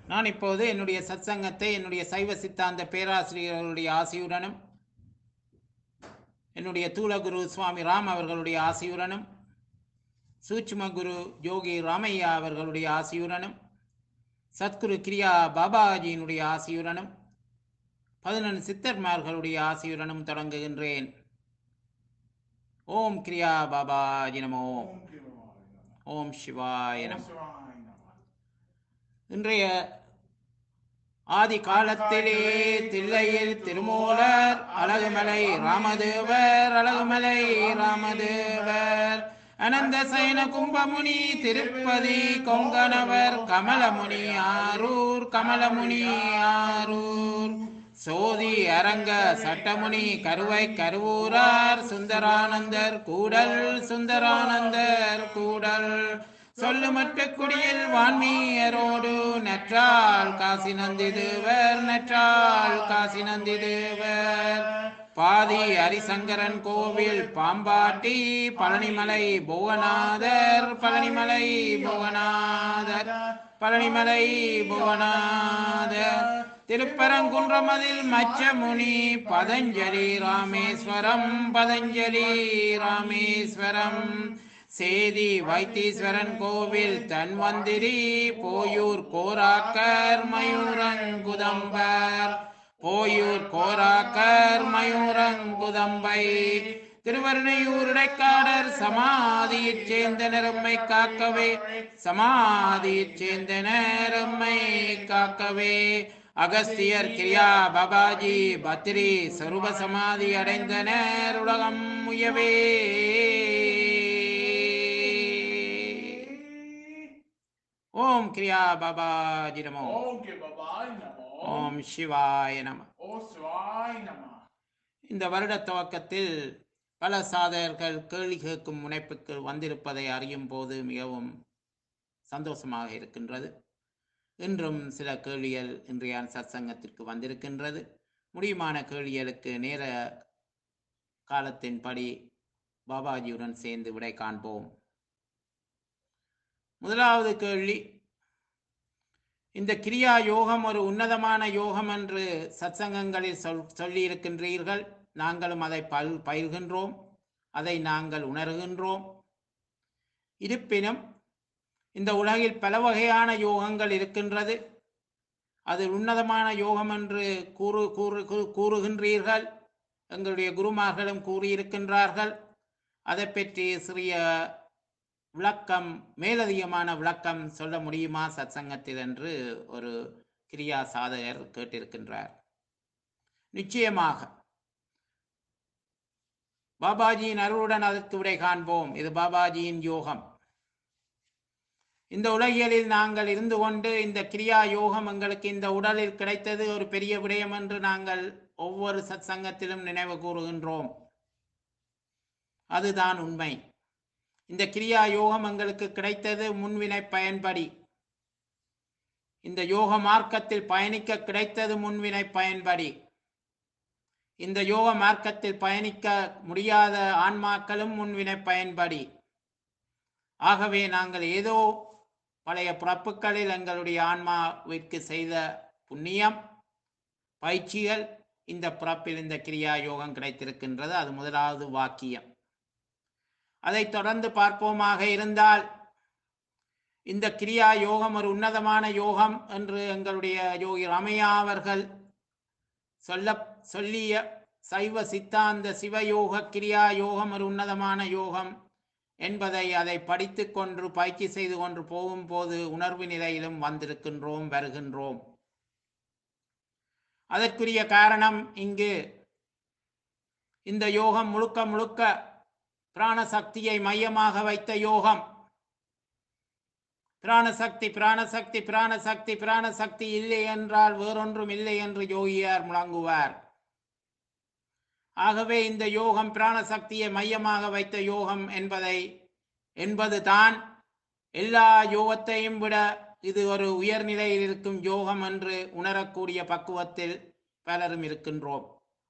நான் இப்போது என்னுடைய சத்சங்கத்தை என்னுடைய சைவ சித்தாந்த பேராசிரியர்களுடைய ஆசியுடனும் என்னுடைய தூளகுரு சுவாமி ராம் அவர்களுடைய ஆசியுடனும் சூட்சும குரு யோகி ராமையா அவர்களுடைய ஆசியுடனும் சத்குரு கிரியா பாபாஜியினுடைய ஆசியுடனும் பதினொன்று சித்தர்மார்களுடைய ஆசியுடனும் தொடங்குகின்றேன் ஓம் கிரியா பாபாஜி நமோ ஓம் கிருபாய நமः. ஓம் சிவாய ஓம் நம சிவாய நமः. இன்றைய ஆதி காலத்திலே தில்லையில் திருமூலர் அழகுமலை ராமதேவர் அழகுமலை ராமதேவர் அனந்த சயன கும்பமுனி திருப்பதி கொங்கணவர் கமலமுனி ஆரூர் கமலமுனி ஆரூர் சோதி அரங்க சட்டமுனி கருவை கருவூரார் சுந்தரானந்தர் கூடல் சுந்தரானந்தர் கூடல் சொல்லுமற்ற குடியில் வான்மீயரோடு நற்றால் காசி நந்தி தேவர் நற்றால் காசி நந்தி தேவர் பாதி ஹரிசங்கரன் கோவில் பாம்பாட்டி பழனிமலை புவனாதர் பழனிமலை புவனாதர் பழனிமலை புவனாதர் திருப்பரங்குன்றமதில் மச்சமுனி பதஞ்சலி ராமேஸ்வரம் பதஞ்சலி ராமேஸ்வரம் சேதி வைத்தீஸ்வரன் கோவில் தன்வந்திரி போயூர் கோராக்கர் மயூரங்குதம்பர் போயூர் கோராக்கர் மயூரங்குதம்பை திருவருணையூர் இடைக்காடர் சமாதியைச் சேர்ந்த நெரும்மை காக்கவே சமாதியைச் சேர்ந்த நெரும்மை காக்கவே அகஸ்தியர் கிரியா பாபாஜி பத்ரி சருப சமாதி அடைந்தனர் உலகம் முயவே ஓம் கிரியா பாபாஜி நமோ ஓம் கிருபாய நமः. ஓம் சிவாய நம ஓம் சிவாய நமः. இந்த வருட துவக்கத்தில் பல சாதகர்கள் கேள்வி கேட்கும் முனைப்புக்கு வந்திருப்பதை அறியும் போது மிகவும் சந்தோஷமாக இருக்கின்றது இன்றும் சில கேள்விகள் இன்றைய சத்சங்கத்திற்கு வந்திருக்கின்றது முடியுமான கேள்விகளுக்கு நேர காலத்தின்படி பாபாஜியுடன் சேர்ந்து விடை காண்போம் முதலாவது கேள்வி இந்த கிரியா யோகம் ஒரு உன்னதமான யோகம் என்று சத்சங்கங்களில் சொல் சொல்லியிருக்கின்றீர்கள் நாங்களும் அதை பல் பயில்கின்றோம் அதை நாங்கள் உணர்கின்றோம் இருப்பினும் இந்த உலகில் பல வகையான யோகங்கள் இருக்கின்றது அது உன்னதமான யோகம் என்று கூறு கூறு கூ- கூறுகின்றீர்கள் எங்களுடைய குருமார்களும் கூறியிருக்கின்றார்கள் அதை பற்றி சிறிய விளக்கம் மேலதிகமான விளக்கம் சொல்ல முடியுமா சத்சங்கத்தில் என்று ஒரு கிரியா சாதகர் கேட்டிருக்கின்றார் நிச்சயமாக பாபாஜியின் அருளுடன் அதற்கு விடை காண்போம் இது பாபாஜியின் யோகம் இந்த உலகியலில் நாங்கள் இருந்து கொண்டு இந்த கிரியா யோகம் எங்களுக்கு இந்த உடலில் கிடைத்தது ஒரு பெரிய விடயம் என்று நாங்கள் ஒவ்வொரு சத்சங்கத்திலும் நினைவு கூறுகின்றோம் அதுதான் உண்மை இந்த கிரியா யோகம் எங்களுக்கு கிடைத்தது முன்வினை பயன்படி இந்த யோக மார்க்கத்தில் பயணிக்க கிடைத்தது முன்வினை பயன்படி இந்த யோக மார்க்கத்தில் பயணிக்க முடியாத ஆன்மாக்களும் முன்வினை பயன்படி ஆகவே நாங்கள் ஏதோ பழைய பிறப்புகளில் எங்களுடைய ஆன்மாவிற்கு செய்த புண்ணியம் பயிற்சிகள் இந்த பிறப்பில் இந்த கிரியா யோகம் கிடைத்திருக்கின்றது அது முதலாவது வாக்கியம் அதைத் தொடர்ந்து பார்ப்போமாக இருந்தால் இந்த கிரியா யோகம் ஒரு உன்னதமான யோகம் என்று எங்களுடைய யோகி ரமையா அவர்கள் சொல்ல சொல்லிய சைவ சித்தாந்த சிவயோக கிரியா யோகம் ஒரு உன்னதமான யோகம் என்பதை அதை படித்துக் கொண்டு பயிற்சி செய்து கொண்டு போகும்போது உணர்வு நிலையிலும் வந்திருக்கின்றோம் வருகின்றோம் அதற்குரிய காரணம் இங்கு இந்த யோகம் முழுக்க முழுக்க பிராணசக்தியை மையமாக வைத்த யோகம் பிராணசக்தி பிராணசக்தி பிராணசக்தி பிராணசக்தி இல்லை என்றால் வேறொன்றும் இல்லை என்று யோகியார் முழங்குவார் ஆகவே இந்த யோகம் பிராணசக்தியை மையமாக வைத்த யோகம் என்பதை என்பதுதான் எல்லா யோகத்தையும் விட இது ஒரு உயர்நிலையில் இருக்கும் யோகம் என்று உணரக்கூடிய பக்குவத்தில் பலரும் இருக்கின்றோம்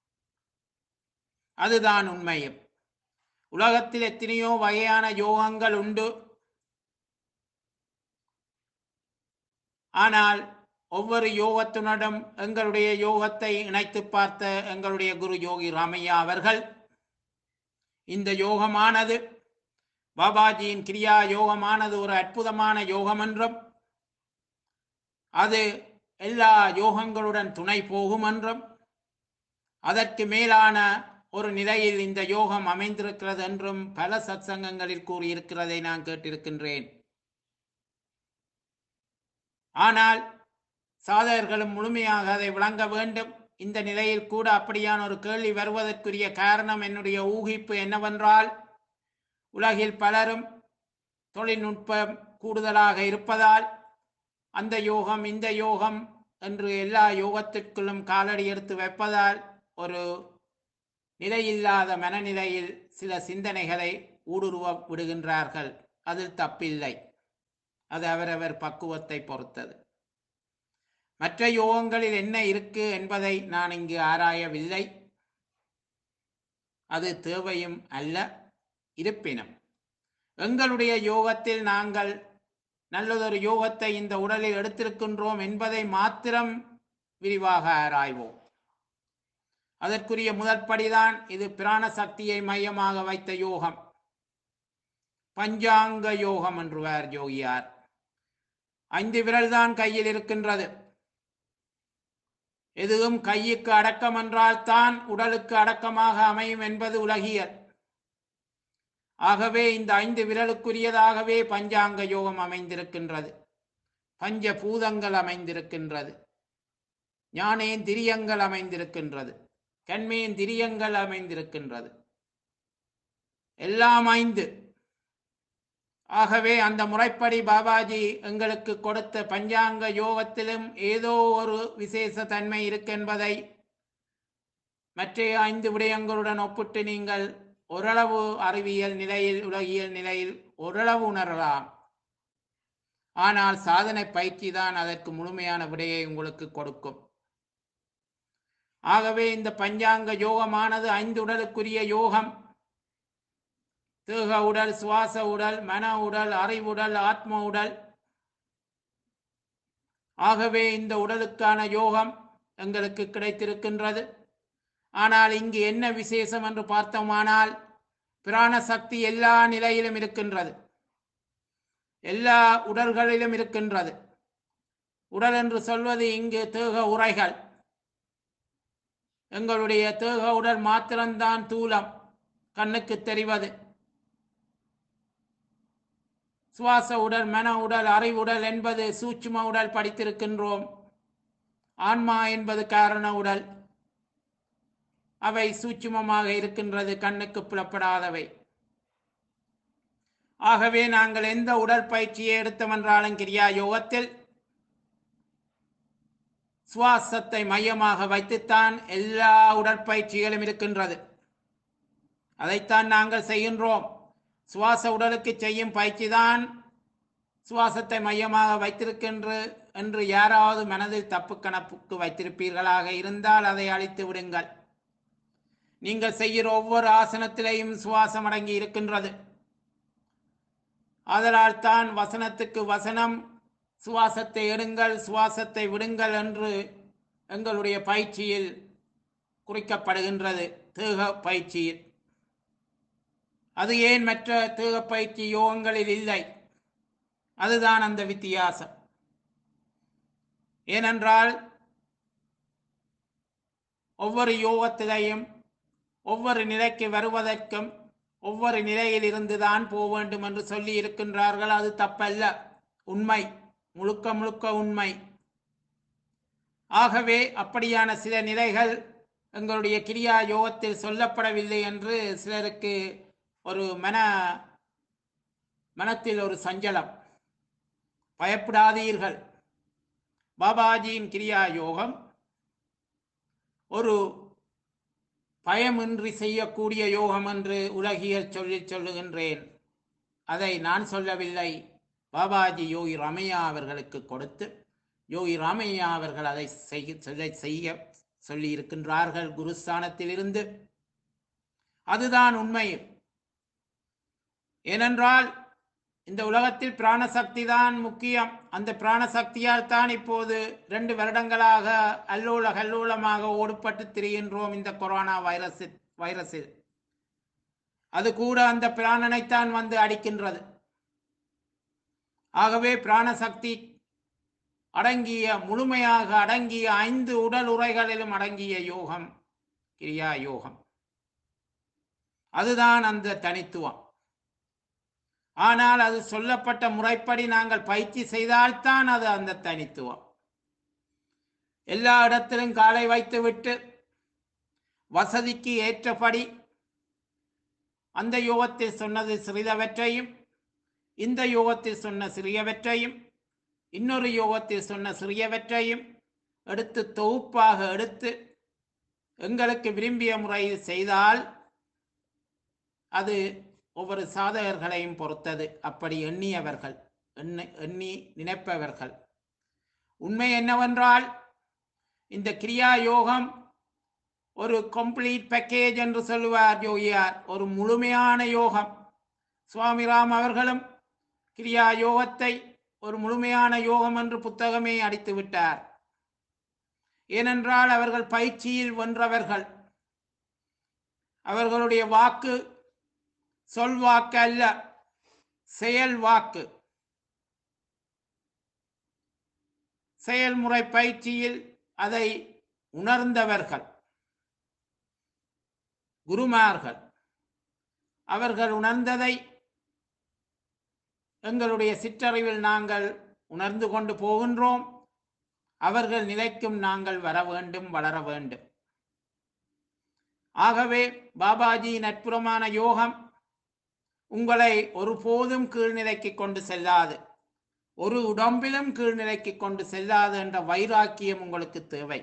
அதுதான் உண்மையும் உலகத்தில் எத்தனையோ வகையான யோகங்கள் உண்டு ஆனால் ஒவ்வொரு யோகத்தினரும் எங்களுடைய யோகத்தை இணைத்து பார்த்த எங்களுடைய குரு யோகி ராமையா அவர்கள் இந்த யோகமானது பாபாஜியின் கிரியா யோகமானது ஒரு அற்புதமான யோகம் என்றும் அது எல்லா யோகங்களுடன் துணை போகும் என்றும் அதற்கு மேலான ஒரு நிலையில் இந்த யோகம் அமைந்திருக்கிறது என்றும் பல சத்சங்கங்களில் கூறியிருக்கிறதை நான் கேட்டிருக்கின்றேன் ஆனால் சாதகர்களும் முழுமையாக அதை விளங்க வேண்டும் இந்த நிலையில் கூட அப்படியான ஒரு கேள்வி வருவதற்குரிய காரணம் என்னுடைய ஊகிப்பு என்னவென்றால் உலகில் பலரும் தொழில்நுட்பம் கூடுதலாக இருப்பதால் அந்த யோகம் இந்த யோகம் என்று எல்லா யோகத்திற்குள்ளும் காலடி எடுத்து வைப்பதால் ஒரு நிலையில்லாத மனநிலையில் சில சிந்தனைகளை ஊடுருவ விடுகின்றார்கள் அதில் தப்பில்லை அது அவரவர் பக்குவத்தை பொறுத்தது மற்ற யோகங்களில் என்ன இருக்கு என்பதை நான் இங்கு ஆராயவில்லை அது தேவையும் அல்ல இருப்பினும் எங்களுடைய யோகத்தில் நாங்கள் நல்லதொரு யோகத்தை இந்த உடலில் எடுத்திருக்கின்றோம் என்பதை மாத்திரம் விரிவாக ஆராய்வோம் அதற்குரிய முதற்படிதான் இது பிராண சக்தியை மையமாக வைத்த யோகம் பஞ்சாங்க யோகம் என்றுவார் யோகியார் ஐந்து விரல்தான் கையில் இருக்கின்றது எதுவும் கையுக்கு அடக்கம் என்றால் தான் உடலுக்கு அடக்கமாக அமையும் என்பது உலகியல் ஆகவே இந்த ஐந்து விரலுக்குரியதாகவே பஞ்சாங்க யோகம் அமைந்திருக்கின்றது பஞ்ச பூதங்கள் அமைந்திருக்கின்றது ஞானேந்திரியங்கள் அமைந்திருக்கின்றது கண்மேந்திரியங்கள் அமைந்திருக்கின்றது எல்லாம் ஐந்து ஆகவே அந்த முறைப்படி பாபாஜி எங்களுக்கு கொடுத்த பஞ்சாங்க யோகத்திலும் ஏதோ ஒரு விசேஷ தன்மை இருக்கென்பதை மற்ற ஐந்து விடயங்களுடன் ஒப்பிட்டு நீங்கள் ஓரளவு அறிவியல் நிலையில் உலகியல் நிலையில் ஓரளவு உணரலாம் ஆனால் சாதனை பயிற்சி தான் அதற்கு முழுமையான விடையை உங்களுக்கு கொடுக்கும் ஆகவே இந்த பஞ்சாங்க யோகமானது ஐந்து உடலுக்குரிய யோகம் தேக உடல் சுவாச உடல் மன உடல் அறிவுடல் ஆத்ம உடல் ஆகவே இந்த உடலுக்கான யோகம் எங்களுக்கு கிடைத்திருக்கின்றது ஆனால் இங்கு என்ன விசேஷம் என்று பார்த்தோமானால் பிராண சக்தி எல்லா நிலையிலும் இருக்கின்றது எல்லா உடல்களிலும் இருக்கின்றது உடல் என்று சொல்வது இங்கு தேக உரைகள் எங்களுடைய தேக உடல் மாத்திரம்தான் தூலம் கண்ணுக்கு தெரிவது சுவாச உடல் மன உடல் அறிவுடல் என்பது சூட்சும உடல் படித்திருக்கின்றோம் ஆன்மா என்பது காரண உடல் அவை சூட்சுமமாக இருக்கின்றது கண்ணுக்கு புலப்படாதவை ஆகவே நாங்கள் எந்த உடற்பயிற்சியை எடுத்தமென்றாலும் கிரியா யோகத்தில் சுவாசத்தை மையமாக வைத்துத்தான் எல்லா உடற்பயிற்சிகளும் இருக்கின்றது அதைத்தான் நாங்கள் செய்கின்றோம் சுவாச உடலுக்கு செய்யும் பயிற்சி தான் சுவாசத்தை மையமாக வைத்திருக்கின்ற என்று யாராவது மனதில் தப்பு கணப்புக்கு வைத்திருப்பீர்களாக இருந்தால் அதை அழித்து விடுங்கள் நீங்கள் செய்கிற ஒவ்வொரு ஆசனத்திலேயும் சுவாசம் அடங்கி இருக்கின்றது ஆதலால் தான் வசனத்துக்கு வசனம் சுவாசத்தை எடுங்கள் சுவாசத்தை விடுங்கள் என்று எங்களுடைய பயிற்சியில் குறிக்கப்படுகின்றது தேக பயிற்சியில் அது ஏன் மற்ற தேக பயிற்சி யோகங்களில் இல்லை அதுதான் அந்த வித்தியாசம் ஏனென்றால் ஒவ்வொரு யோகத்திலையும் ஒவ்வொரு நிலைக்கு வருவதற்கும் ஒவ்வொரு நிலையில் இருந்துதான் போக வேண்டும் என்று சொல்லி இருக்கின்றார்கள் அது தப்பல்ல உண்மை முழுக்க முழுக்க உண்மை ஆகவே அப்படியான சில நிலைகள் எங்களுடைய கிரியா யோகத்தில் சொல்லப்படவில்லை என்று சிலருக்கு ஒரு மன மனத்தில் ஒரு சஞ்சலம் பயப்படாதீர்கள் பாபாஜியின் கிரியா யோகம் ஒரு பயமின்றி செய்யக்கூடிய யோகம் என்று உலகியல் சொல்லி சொல்லுகின்றேன் அதை நான் சொல்லவில்லை பாபாஜி யோகி ராமையா அவர்களுக்கு கொடுத்து யோகி ராமையா அவர்கள் அதை செய்ய சொல்ல செய்ய சொல்லி இருக்கின்றார்கள் குருஸ்தானத்திலிருந்து அதுதான் உண்மை ஏனென்றால் இந்த உலகத்தில் பிராணசக்தி தான் முக்கியம் அந்த பிராணசக்தியால் தான் இப்போது ரெண்டு வருடங்களாக அல்லோல கல்லோலமாக ஓடுபட்டு திரிகின்றோம் இந்த கொரோனா வைரஸ் வைரஸில் அது கூட அந்த பிராணனைத்தான் வந்து அடிக்கின்றது ஆகவே பிராணசக்தி அடங்கிய முழுமையாக அடங்கிய ஐந்து உடல் உரைகளிலும் அடங்கிய யோகம் கிரியா யோகம் அதுதான் அந்த தனித்துவம் ஆனால் அது சொல்லப்பட்ட முறைப்படி நாங்கள் பயிற்சி செய்தால்தான் அது அந்த தனித்துவம் எல்லா இடத்திலும் காலை வைத்துவிட்டு வசதிக்கு ஏற்றபடி அந்த யோகத்தில் சொன்னது சிறிதவற்றையும் இந்த யோகத்தில் சொன்ன சிறியவற்றையும் இன்னொரு யோகத்தில் சொன்ன சிறியவற்றையும் எடுத்து தொகுப்பாக எடுத்து எங்களுக்கு விரும்பிய முறையில் செய்தால் அது ஒவ்வொரு சாதகர்களையும் பொறுத்தது அப்படி எண்ணியவர்கள் எண்ணி எண்ணி நினைப்பவர்கள் உண்மை என்னவென்றால் இந்த கிரியா யோகம் ஒரு கம்ப்ளீட் பேக்கேஜ் என்று சொல்லுவார் யோகியார் ஒரு முழுமையான யோகம் சுவாமி ராம் அவர்களும் கிரியா யோகத்தை ஒரு முழுமையான யோகம் என்று புத்தகமே அடித்து விட்டார் ஏனென்றால் அவர்கள் பயிற்சியில் வென்றவர்கள் அவர்களுடைய வாக்கு சொல் வாக்கு அல்ல செயல் வாக்கு செயல்முறை பயிற்சியில் அதை உணர்ந்தவர்கள் குருமார்கள் அவர்கள் உணர்ந்ததை எங்களுடைய சிற்றறிவில் நாங்கள் உணர்ந்து கொண்டு போகின்றோம் அவர்கள் நிலைக்கும் நாங்கள் வர வேண்டும் வளர வேண்டும் ஆகவே பாபாஜியின் அற்புதமான யோகம் உங்களை ஒருபோதும் கீழ்நிலைக்கு கொண்டு செல்லாது ஒரு உடம்பிலும் கீழ்நிலைக்கு கொண்டு செல்லாது என்ற வைராக்கியம் உங்களுக்கு தேவை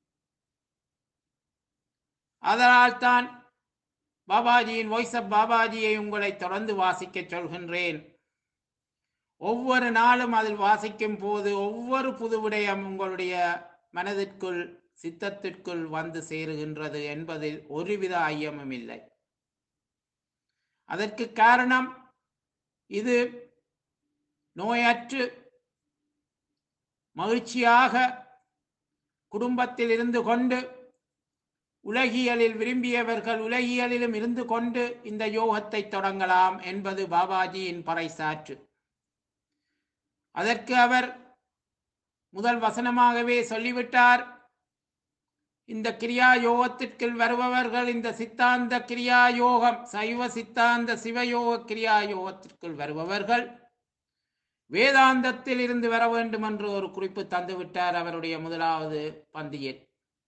அதனால்தான் பாபாஜியின் வாய்ஸ் ஆஃப் பாபாஜியை உங்களை தொடர்ந்து வாசிக்க சொல்கின்றேன் ஒவ்வொரு நாளும் அதில் வாசிக்கும் போது ஒவ்வொரு புது விடயம் உங்களுடைய மனதிற்குள் சித்தத்திற்குள் வந்து சேருகின்றது என்பதில் ஒருவித ஐயமும் இல்லை அதற்கு காரணம் இது நோயற்று மகிழ்ச்சியாக குடும்பத்தில் இருந்து கொண்டு உலகியலில் விரும்பியவர்கள் உலகியலிலும் இருந்து கொண்டு இந்த யோகத்தை தொடங்கலாம் என்பது பாபாஜியின் பறைசாற்று அதற்கு அவர் முதல் வசனமாகவே சொல்லிவிட்டார் இந்த கிரியா யோகத்திற்குள் வருபவர்கள் இந்த சித்தாந்த கிரியா யோகம் சைவ சித்தாந்த சிவயோக கிரியா யோகத்திற்குள் வருபவர்கள் வேதாந்தத்தில் இருந்து வர வேண்டும் என்று ஒரு குறிப்பு தந்துவிட்டார் அவருடைய முதலாவது பந்தியில்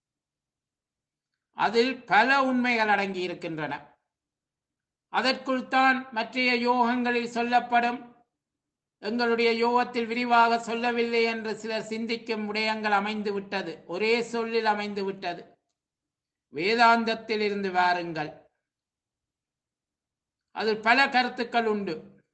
அதில் பல உண்மைகள் அடங்கி இருக்கின்றன அதற்குள் தான் மற்றைய யோகங்களில் சொல்லப்படும் எங்களுடைய யோகத்தில் விரிவாக சொல்லவில்லை என்று சிலர் சிந்திக்கும் விடயங்கள் அமைந்து விட்டது ஒரே சொல்லில் அமைந்து விட்டது வேதாந்தத்தில் இருந்து வாருங்கள் அதில் பல கருத்துக்கள் உண்டு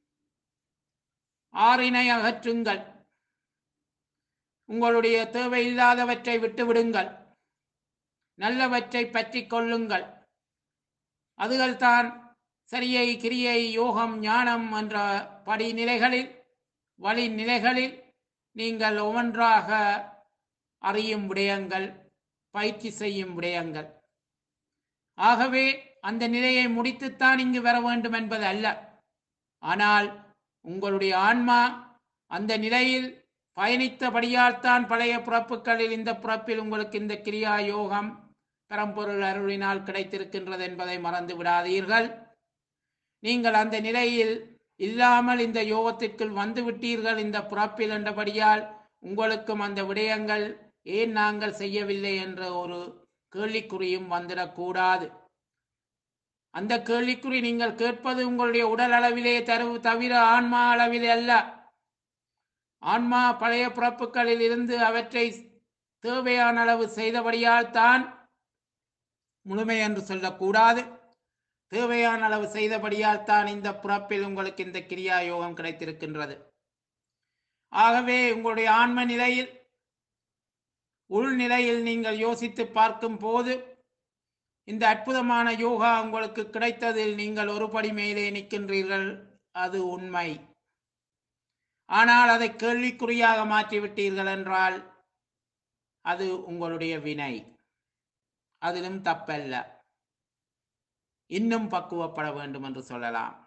ஆறினை அகற்றுங்கள் உங்களுடைய தேவையில்லாதவற்றை விட்டுவிடுங்கள் நல்லவற்றை பற்றி கொள்ளுங்கள் அதுகள்தான் சரியை கிரியை யோகம் ஞானம் என்ற படிநிலைகளில் வழி நிலைகளில் நீங்கள் ஒவ்வொன்றாக அறியும் விடயங்கள் பயிற்சி செய்யும் விடயங்கள் ஆகவே அந்த நிலையை முடித்துத்தான் இங்கு வர வேண்டும் என்பது அல்ல ஆனால் உங்களுடைய ஆன்மா அந்த நிலையில் பயணித்தபடியால் தான் பழைய பிறப்புகளில் இந்த பிறப்பில் உங்களுக்கு இந்த கிரியா யோகம் பரம்பொருள் அருளினால் கிடைத்திருக்கின்றது என்பதை மறந்து விடாதீர்கள் நீங்கள் அந்த நிலையில் இல்லாமல் இந்த யோகத்திற்குள் வந்து விட்டீர்கள் இந்த பிறப்பில் என்றபடியால் உங்களுக்கும் அந்த விடயங்கள் ஏன் நாங்கள் செய்யவில்லை என்ற ஒரு கேள்விக்குறியும் வந்துடக்கூடாது அந்த கேள்விக்குறி நீங்கள் கேட்பது உங்களுடைய உடல் அளவிலே தரு தவிர ஆன்மா அளவிலே அல்ல ஆன்மா பழைய பிறப்புகளில் இருந்து அவற்றை தேவையான அளவு செய்தபடியால் தான் முழுமை என்று சொல்லக்கூடாது தேவையான அளவு செய்தபடியால் தான் இந்த பிறப்பில் உங்களுக்கு இந்த கிரியா யோகம் கிடைத்திருக்கின்றது ஆகவே உங்களுடைய ஆன்ம நிலையில் உள்நிலையில் நீங்கள் யோசித்து பார்க்கும் போது இந்த அற்புதமான யோகா உங்களுக்கு கிடைத்ததில் நீங்கள் ஒருபடி மேலே நிற்கின்றீர்கள் அது உண்மை ஆனால் அதை கேள்விக்குறியாக மாற்றிவிட்டீர்கள் என்றால் அது உங்களுடைய வினை அதிலும் தப்பல்ல இன்னும் பக்குவப்பட வேண்டும் என்று சொல்லலாம்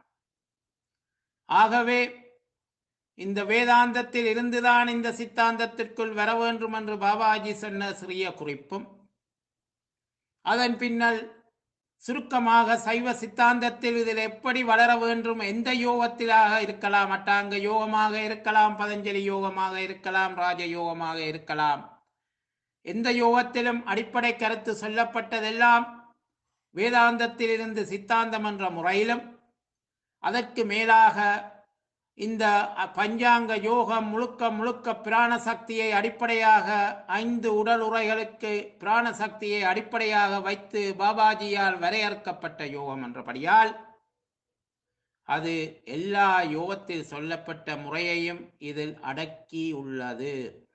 ஆகவே இந்த வேதாந்தத்தில் இருந்துதான் இந்த சித்தாந்தத்திற்குள் வர வேண்டும் என்று பாபாஜி சொன்ன சிறிய குறிப்பும் அதன் பின்னல் சுருக்கமாக சைவ சித்தாந்தத்தில் இதில் எப்படி வளர வேண்டும் எந்த யோகத்திலாக இருக்கலாம் அட்டாங்க யோகமாக இருக்கலாம் பதஞ்சலி யோகமாக இருக்கலாம் ராஜ யோகமாக இருக்கலாம் எந்த யோகத்திலும் அடிப்படை கருத்து சொல்லப்பட்டதெல்லாம் வேதாந்தத்தில் இருந்து சித்தாந்தம் என்ற முறையிலும் அதற்கு மேலாக இந்த பஞ்சாங்க யோகம் முழுக்க முழுக்க பிராண சக்தியை அடிப்படையாக ஐந்து உடல் உரைகளுக்கு பிராண சக்தியை அடிப்படையாக வைத்து பாபாஜியால் வரையறுக்கப்பட்ட யோகம் என்றபடியால் அது எல்லா யோகத்தில் சொல்லப்பட்ட முறையையும் இதில் அடக்கி உள்ளது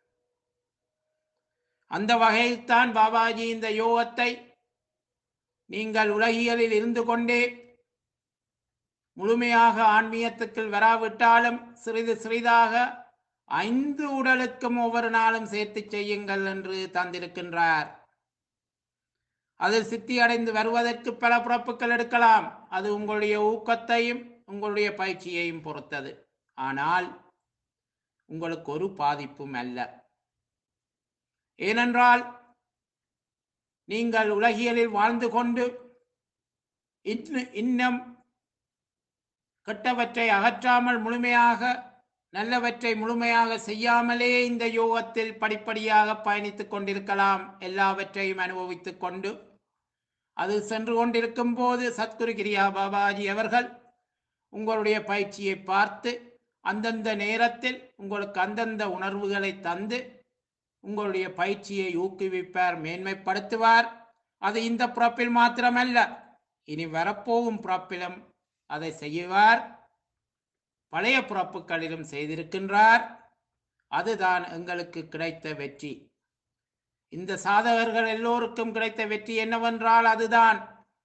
அந்த வகையில்தான் பாபாஜி இந்த யோகத்தை நீங்கள் உலகியலில் இருந்து கொண்டே முழுமையாக ஆன்மீகத்துக்குள் வராவிட்டாலும் சிறிது சிறிதாக ஐந்து உடலுக்கும் ஒவ்வொரு நாளும் சேர்த்து செய்யுங்கள் என்று தந்திருக்கின்றார் அதில் சித்தி அடைந்து வருவதற்கு பல பிறப்புகள் எடுக்கலாம் அது உங்களுடைய ஊக்கத்தையும் உங்களுடைய பயிற்சியையும் பொறுத்தது ஆனால் உங்களுக்கு ஒரு பாதிப்பும் அல்ல ஏனென்றால் நீங்கள் உலகியலில் வாழ்ந்து கொண்டு இன்னும் கெட்டவற்றை அகற்றாமல் முழுமையாக நல்லவற்றை முழுமையாக செய்யாமலே இந்த யோகத்தில் படிப்படியாக பயணித்துக் கொண்டிருக்கலாம் எல்லாவற்றையும் அனுபவித்துக் கொண்டு அது சென்று கொண்டிருக்கும் போது சத்குரு கிரியா பாபாஜி அவர்கள் உங்களுடைய பயிற்சியை பார்த்து அந்தந்த நேரத்தில் உங்களுக்கு அந்தந்த உணர்வுகளை தந்து உங்களுடைய பயிற்சியை ஊக்குவிப்பார் மேன்மைப்படுத்துவார் அது இந்த பிறப்பில் மாத்திரமல்ல இனி வரப்போகும் பிறப்பிலும் அதை செய்வார் பழைய பிறப்புகளிலும் செய்திருக்கின்றார் அதுதான் எங்களுக்கு கிடைத்த வெற்றி இந்த சாதகர்கள் எல்லோருக்கும் கிடைத்த வெற்றி என்னவென்றால் அதுதான்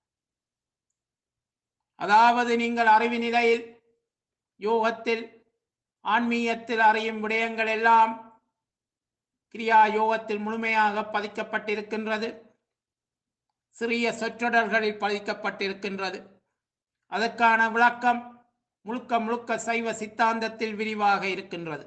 அதாவது நீங்கள் அறிவு நிலையில் யோகத்தில் ஆன்மீகத்தில் அறியும் விடயங்கள் எல்லாம் கிரியா யோகத்தில் முழுமையாக பதிக்கப்பட்டிருக்கின்றது சிறிய சொற்றொடர்களில் பதிக்கப்பட்டிருக்கின்றது அதற்கான விளக்கம் முழுக்க முழுக்க சைவ சித்தாந்தத்தில் விரிவாக இருக்கின்றது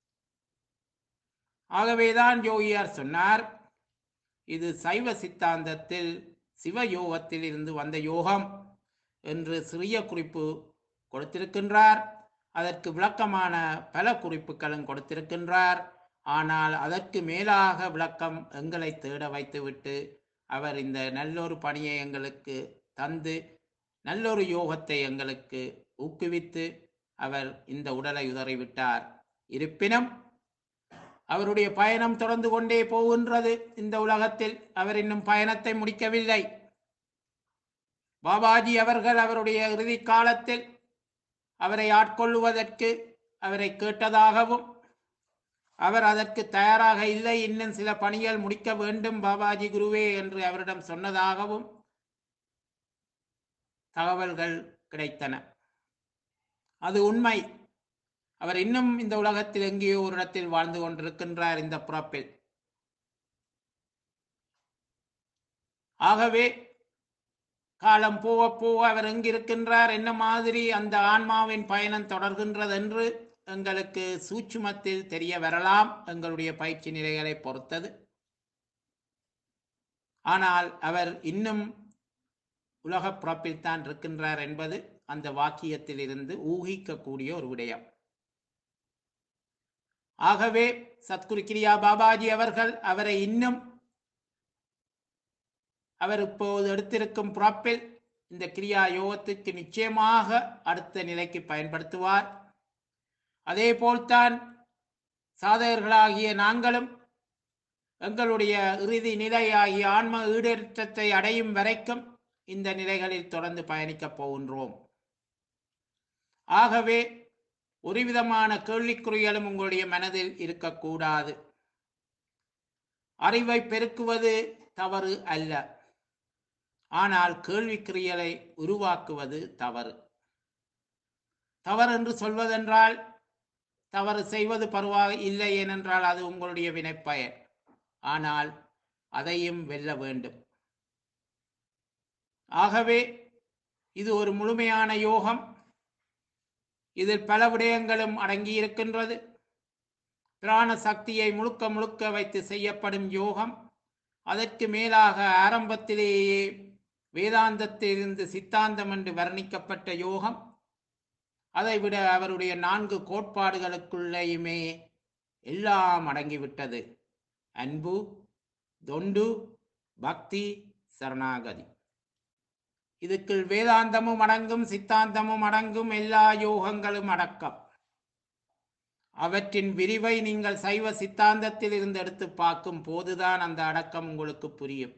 ஆகவேதான் யோகியார் சொன்னார் இது சைவ சித்தாந்தத்தில் சிவ யோகத்தில் இருந்து வந்த யோகம் என்று சிறிய குறிப்பு கொடுத்திருக்கின்றார் அதற்கு விளக்கமான பல குறிப்புகளும் கொடுத்திருக்கின்றார் ஆனால் அதற்கு மேலாக விளக்கம் எங்களை தேட வைத்துவிட்டு அவர் இந்த நல்லொரு பணியை எங்களுக்கு தந்து நல்லொரு யோகத்தை எங்களுக்கு ஊக்குவித்து அவர் இந்த உடலை உதறிவிட்டார் இருப்பினும் அவருடைய பயணம் தொடர்ந்து கொண்டே போகின்றது இந்த உலகத்தில் அவர் இன்னும் பயணத்தை முடிக்கவில்லை பாபாஜி அவர்கள் அவருடைய இறுதி காலத்தில் அவரை ஆட்கொள்ளுவதற்கு அவரை கேட்டதாகவும் அவர் அதற்கு தயாராக இல்லை இன்னும் சில பணிகள் முடிக்க வேண்டும் பாபாஜி குருவே என்று அவரிடம் சொன்னதாகவும் தகவல்கள் கிடைத்தன அது உண்மை அவர் இன்னும் இந்த உலகத்தில் எங்கேயோ ஒரு இடத்தில் வாழ்ந்து கொண்டிருக்கின்றார் இந்த பிறப்பில் ஆகவே காலம் போக போக அவர் எங்கிருக்கின்றார் என்ன மாதிரி அந்த ஆன்மாவின் பயணம் தொடர்கின்றது என்று எங்களுக்கு சூட்சுமத்தில் தெரிய வரலாம் எங்களுடைய பயிற்சி நிலைகளை பொறுத்தது ஆனால் அவர் இன்னும் உலக பிறப்பில் தான் இருக்கின்றார் என்பது அந்த வாக்கியத்தில் இருந்து ஊகிக்கக்கூடிய ஒரு விடயம் ஆகவே சத்குரு கிரியா பாபாஜி அவர்கள் அவரை இன்னும் அவர் இப்போது எடுத்திருக்கும் பிறப்பில் இந்த கிரியா யோகத்துக்கு நிச்சயமாக அடுத்த நிலைக்கு பயன்படுத்துவார் அதே போல்தான் சாதகர்களாகிய நாங்களும் எங்களுடைய இறுதி நிலையாகிய ஆன்ம ஈடேற்றத்தை அடையும் வரைக்கும் இந்த நிலைகளில் தொடர்ந்து பயணிக்கப் போகின்றோம் ஆகவே ஒரு விதமான கேள்விக்குறிகளும் உங்களுடைய மனதில் இருக்கக்கூடாது அறிவை பெருக்குவது தவறு அல்ல ஆனால் கேள்விக்குறிகளை உருவாக்குவது தவறு தவறு என்று சொல்வதென்றால் தவறு செய்வது பருவாக இல்லை ஏனென்றால் அது உங்களுடைய வினைப்பயன் ஆனால் அதையும் வெல்ல வேண்டும் ஆகவே இது ஒரு முழுமையான யோகம் இதில் பல விடயங்களும் அடங்கியிருக்கின்றது பிராண சக்தியை முழுக்க முழுக்க வைத்து செய்யப்படும் யோகம் அதற்கு மேலாக ஆரம்பத்திலேயே வேதாந்தத்திலிருந்து சித்தாந்தம் என்று வர்ணிக்கப்பட்ட யோகம் அதைவிட அவருடைய நான்கு கோட்பாடுகளுக்குள்ளேயுமே எல்லாம் அடங்கிவிட்டது அன்பு தொண்டு பக்தி சரணாகதி இதுக்குள் வேதாந்தமும் அடங்கும் சித்தாந்தமும் அடங்கும் எல்லா யோகங்களும் அடக்கம் அவற்றின் விரிவை நீங்கள் சைவ சித்தாந்தத்தில் இருந்து எடுத்து பார்க்கும் போதுதான் அந்த அடக்கம் உங்களுக்கு புரியும்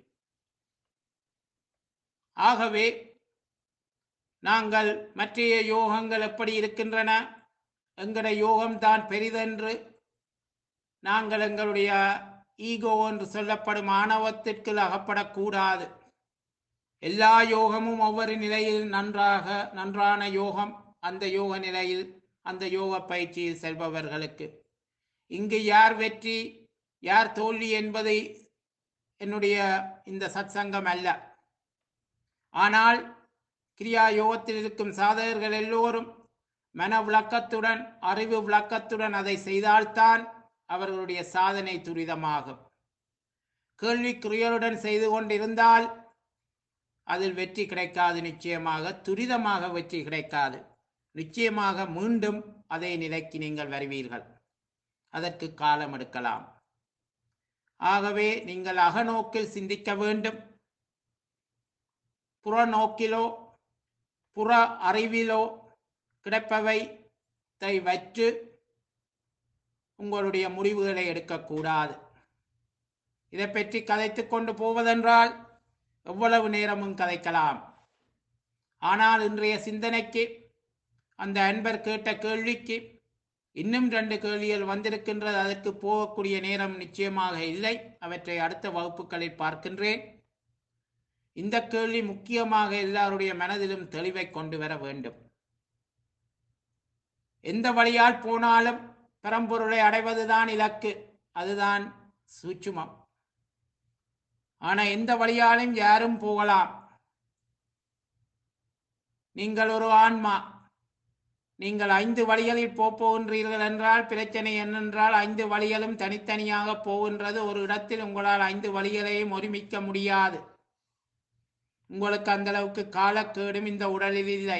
ஆகவே நாங்கள் மற்றைய யோகங்கள் எப்படி இருக்கின்றன எங்கட யோகம் தான் பெரிதென்று நாங்கள் எங்களுடைய ஈகோ என்று சொல்லப்படும் ஆணவத்திற்கு அகப்படக்கூடாது எல்லா யோகமும் ஒவ்வொரு நிலையில் நன்றாக நன்றான யோகம் அந்த யோக நிலையில் அந்த யோக பயிற்சியில் செல்பவர்களுக்கு இங்கு யார் வெற்றி யார் தோல்வி என்பதை என்னுடைய இந்த சத்சங்கம் அல்ல ஆனால் கிரியா யோகத்தில் இருக்கும் சாதகர்கள் எல்லோரும் மன விளக்கத்துடன் அறிவு விளக்கத்துடன் அதை செய்தால்தான் அவர்களுடைய சாதனை துரிதமாகும் கேள்விக்குறிகளுடன் செய்து கொண்டிருந்தால் அதில் வெற்றி கிடைக்காது நிச்சயமாக துரிதமாக வெற்றி கிடைக்காது நிச்சயமாக மீண்டும் அதே நிலைக்கு நீங்கள் வருவீர்கள் அதற்கு காலம் எடுக்கலாம் ஆகவே நீங்கள் அகநோக்கில் சிந்திக்க வேண்டும் புறநோக்கிலோ புற அறிவிலோ கிடைப்பவை தை வற்று உங்களுடைய முடிவுகளை எடுக்கக்கூடாது இதை பற்றி கதைத்து கொண்டு போவதென்றால் எவ்வளவு நேரமும் கதைக்கலாம் ஆனால் இன்றைய சிந்தனைக்கு அந்த அன்பர் கேட்ட கேள்விக்கு இன்னும் ரெண்டு கேள்விகள் வந்திருக்கின்றது அதற்கு போகக்கூடிய நேரம் நிச்சயமாக இல்லை அவற்றை அடுத்த வகுப்புகளில் பார்க்கின்றேன் இந்த கேள்வி முக்கியமாக எல்லாருடைய மனதிலும் தெளிவை கொண்டு வர வேண்டும் எந்த வழியால் போனாலும் பரம்பொருளை அடைவதுதான் இலக்கு அதுதான் சூட்சுமம் ஆனா எந்த வழியாலும் யாரும் போகலாம் நீங்கள் ஒரு ஆன்மா நீங்கள் ஐந்து வழிகளில் போப் போகின்றீர்கள் என்றால் பிரச்சனை என்னென்றால் ஐந்து வழிகளும் தனித்தனியாக போகின்றது ஒரு இடத்தில் உங்களால் ஐந்து வழிகளையும் ஒருமிக்க முடியாது உங்களுக்கு அந்த அளவுக்கு காலக்கேடும் இந்த உடலில் இல்லை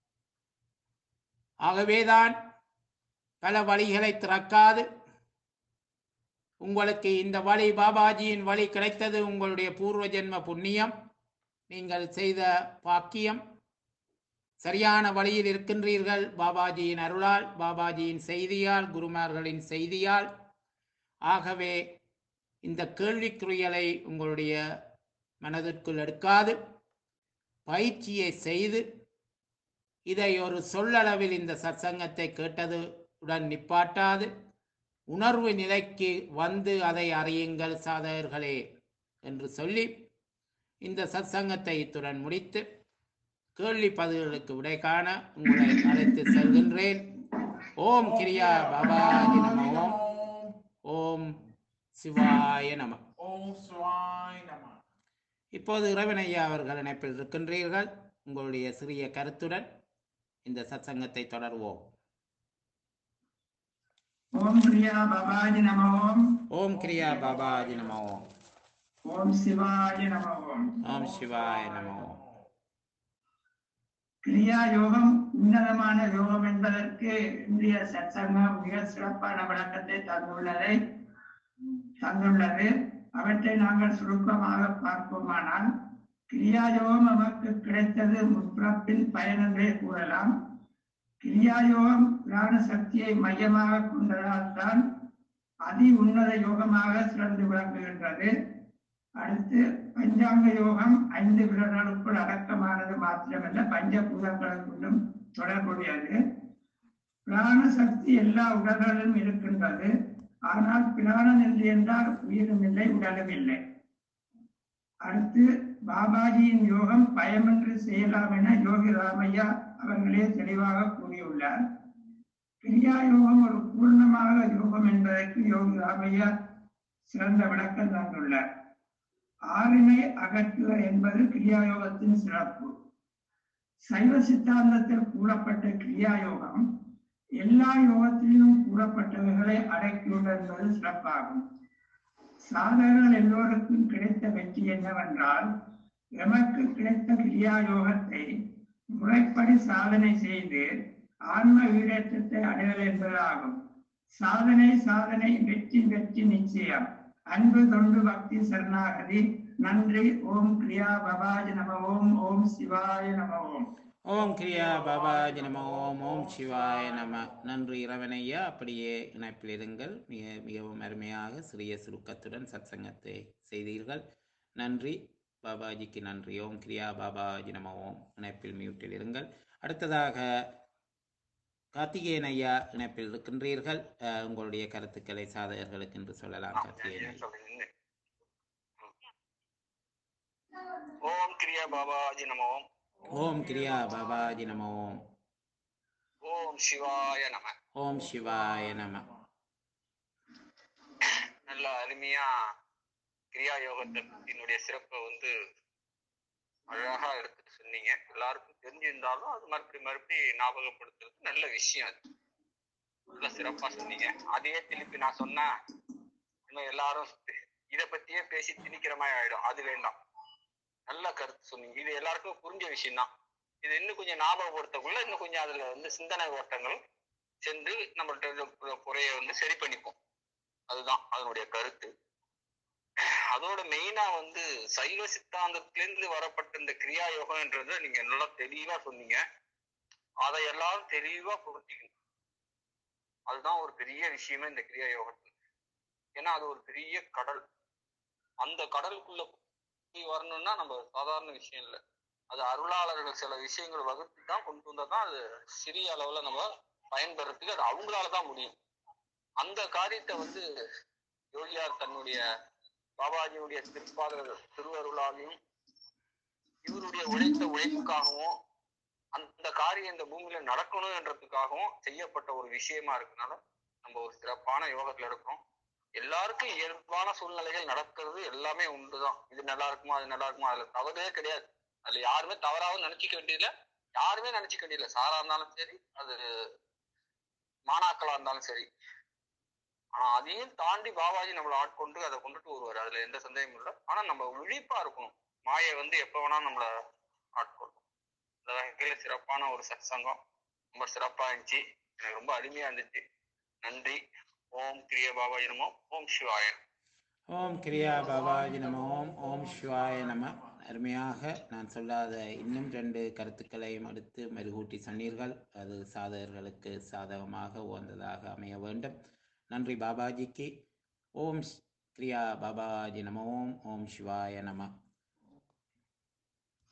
ஆகவேதான் பல வழிகளை திறக்காது உங்களுக்கு இந்த வழி பாபாஜியின் வழி கிடைத்தது உங்களுடைய பூர்வ ஜென்ம புண்ணியம் நீங்கள் செய்த பாக்கியம் சரியான வழியில் இருக்கின்றீர்கள் பாபாஜியின் அருளால் பாபாஜியின் செய்தியால் குருமார்களின் செய்தியால் ஆகவே இந்த கேள்விக்குறியலை உங்களுடைய மனதிற்குள் எடுக்காது பயிற்சியை செய்து இதை ஒரு சொல்லளவில் இந்த சத்சங்கத்தை கேட்டது உடன் நிப்பாட்டாது உணர்வு நிலைக்கு வந்து அதை அறியுங்கள் சாதகர்களே என்று சொல்லி இந்த சத்சங்கத்தை இத்துடன் முடித்து கேள்வி பதில்களுக்கு விடை காண உங்களை அழைத்து செல்கின்றேன் ஓம் கிரியா பாபாஜி நம ஓம் ஓம் சிவாய நம ஓம் சுவாய் நம இப்போது இறைவனையா அவர்கள் இணைப்பில் இருக்கின்றீர்கள் உங்களுடைய சிறிய கருத்துடன் இந்த சத்சங்கத்தை தொடர்வோம் ஓம் பிரியா பபாஜி நம ஓம் ஓம் கிரியா பாபாஜி நம ஓம் ஓம் சிவாய நம ஓம் ஓம் சிவாய நம ஓம் கிரியா யோகம் உன்னதமான யோகம் என்பதற்கு இந்திய சத்சங்கம் மிக சிறப்பான விளக்கத்தை தந்துள்ளதை தந்துள்ளது அவற்றை நாங்கள் சுருக்கமாக பார்ப்போமானால் கிரியா யோகம் நமக்கு கிடைத்தது முற்பிறப்பின் பயன் என்றே கூறலாம் கிரியா யோகம் பிராண சக்தியை மையமாக கொண்டதால் தான் அதி உன்னத யோகமாக சிறந்து விளங்குகின்றது அடுத்து பஞ்சாங்க யோகம் ஐந்து விரல்களுக்குள் அடக்கமானது மாத்திரமல்ல பஞ்ச பூதங்களுக்குள்ளும் தொடர்புடையது பிராண சக்தி எல்லா உடல்களிலும் இருக்கின்றது ஆனால் பிராணன் இல்லை என்றால் உயிரும் இல்லை உடலும் இல்லை அடுத்து பாபாஜியின் யோகம் பயமின்றி செய்யலாம் என யோகி ராமையா அவர்களே தெளிவாக கூறியுள்ளார் கிரியா யோகம் ஒரு பூர்ணமாக யோகம் என்பதற்கு யோகி ராமையா சிறந்த விளக்கம் தந்துள்ளார் ஆறினை அகற்றுக என்பது கிரியா யோகத்தின் சிறப்பு சைவ சித்தாந்தத்தில் கூறப்பட்ட கிரியா யோகம் எல்லா யோகத்திலும் கூறப்பட்டவைகளை அடக்கியுள்ள என்பது சிறப்பாகும் சாதகர்கள் எல்லோருக்கும் கிடைத்த வெற்றி என்னவென்றால் எமக்கு கிடைத்த கிரியா யோகத்தை முறைப்படி சாதனை செய்து ஆன்ம ஈடேற்றத்தை அடைதல் என்பதாகும் சாதனை சாதனை வெற்றி வெற்றி நிச்சயம் அன்பு தொண்டு பக்தி சரணாகதி நன்றி ஓம் கிரியா பபாஜி நம ஓம் ஓம் சிவாய நம ஓம் ஓம் கிரியா பாபாஜி நம ஓம் ஓம் சிவாய நம நன்றி இறைவனையா அப்படியே இணைப்பில் இருங்கள் மிக மிகவும் அருமையாக சிறிய சுருக்கத்துடன் சத்சங்கத்தை செய்தீர்கள் நன்றி பாபாஜிக்கு நன்றி ஓம் கிரியா பாபாஜி நம ஓம் இணைப்பில் மியூட்டில் இருங்கள் அடுத்ததாக கார்த்திகேயன் ஐயா இணைப்பில் இருக்கின்றீர்கள் அஹ், உங்களுடைய கருத்துக்களை சாதகர்களுக்கு என்று சொல்லலாம் கார்த்திகேயன் ஐயா. ஓம் கிரியா பாபாஜி நம ஓம் ஓம் கிரியா பாபாஜி நம ஓம் ஓம் சிவாய நம ஓம் சிவாய நம நல்ல அருமையா கிரியா யோகத்தினுடைய சிறப்பை வந்து அழகா எடுத்துட்டு சொன்னீங்க எல்லாருக்கும் தெரிஞ்சிருந்தாலும் அது மறுபடி மறுபடி ஞாபகப்படுத்துறது நல்ல விஷயம் அது நல்ல சிறப்பா சொன்னீங்க அதையே திருப்பி நான் சொன்னா இன்னும் எல்லாரும் இத பத்தியே பேசி திணிக்கிற மாதிரி ஆயிடும் அது வேண்டாம் நல்ல கருத்து சொன்னீங்க இது எல்லாருக்கும் புரிஞ்ச விஷயம் தான் இது இன்னும் கொஞ்சம் ஞாபகப்படுத்தக்குள்ள இன்னும் கொஞ்சம் அதுல வந்து சிந்தனை ஓட்டங்கள் சென்று நம்மள்ட்ட இருக்க குறைய வந்து சரி பண்ணிப்போம் அதுதான் அதனுடைய கருத்து அதோட மெயினா வந்து சைவ சித்தாந்தத்திலிருந்து வரப்பட்ட இந்த கிரியா யோகம்ன்றத நீங்க நல்லா தெளிவா சொன்னீங்க அதை எல்லாரும் தெளிவா புரிஞ்சுக்கணும் அதுதான் ஒரு பெரிய விஷயமே இந்த கிரியா யோகத்துல ஏன்னா அது ஒரு பெரிய கடல் அந்த கடலுக்குள்ள போய் வரணும்னா நம்ம சாதாரண விஷயம் இல்லை அது அருளாளர்கள் சில விஷயங்கள் வகுத்து தான் கொண்டு வந்தா தான் அது சிறிய அளவுல நம்ம பயன்பெறதுக்கு அது அவங்களால தான் முடியும் அந்த காரியத்தை வந்து யோகியார் தன்னுடைய பாபாஜியுடைய திருப்பாத திருவருளாலையும் இவருடைய உழைத்த உழைப்புக்காகவும் அந்த காரியம் இந்த பூமியில நடக்கணும்ன்றதுக்காகவும் செய்யப்பட்ட ஒரு விஷயமா இருக்கனால நம்ம ஒரு சிறப்பான யோகத்துல இருக்கோம் எல்லாருக்கும் இயல்பான சூழ்நிலைகள் நடக்கிறது எல்லாமே உண்டுதான் இது நல்லா இருக்குமா அது நல்லா இருக்குமா அதுல தவறே கிடையாது அதுல யாருமே தவறாவும் நினைச்சுக்க வேண்டியதில்ல யாருமே நினைச்சுக்க வேண்டியதில்ல சாரா இருந்தாலும் சரி அது மாணாக்களா இருந்தாலும் சரி ஆனா அதையும் தாண்டி பாபாஜி நம்மளை ஆட்கொண்டு அதை கொண்டுட்டு வருவார் அதுல எந்த சந்தேகமும் இல்லை ஆனா நம்ம விழிப்பா இருக்கணும் மாயை வந்து எப்ப வேணா நம்மள ஆட்கொள்ளும் இந்த வகையில சிறப்பான ஒரு சத்சங்கம் ரொம்ப சிறப்பா இருந்துச்சு எனக்கு ரொம்ப அருமையா இருந்துச்சு நன்றி ஓம் கிரிய பாபாஜி நமோ ஓம் சிவாய நமோ. ஓம் கிரியா பாபாஜி நம ஓம் ஓம் சிவாய நம அருமையாக நான் சொல்லாத இன்னும் ரெண்டு கருத்துக்களையும் எடுத்து மெருகூட்டி சொன்னீர்கள் அது சாதகர்களுக்கு சாதகமாக உகந்ததாக அமைய வேண்டும் நன்றி பாபாஜிக்கு ஓம் ஸ்- கிரியா பாபாஜி நம ஓம் ஓம் சிவாய நம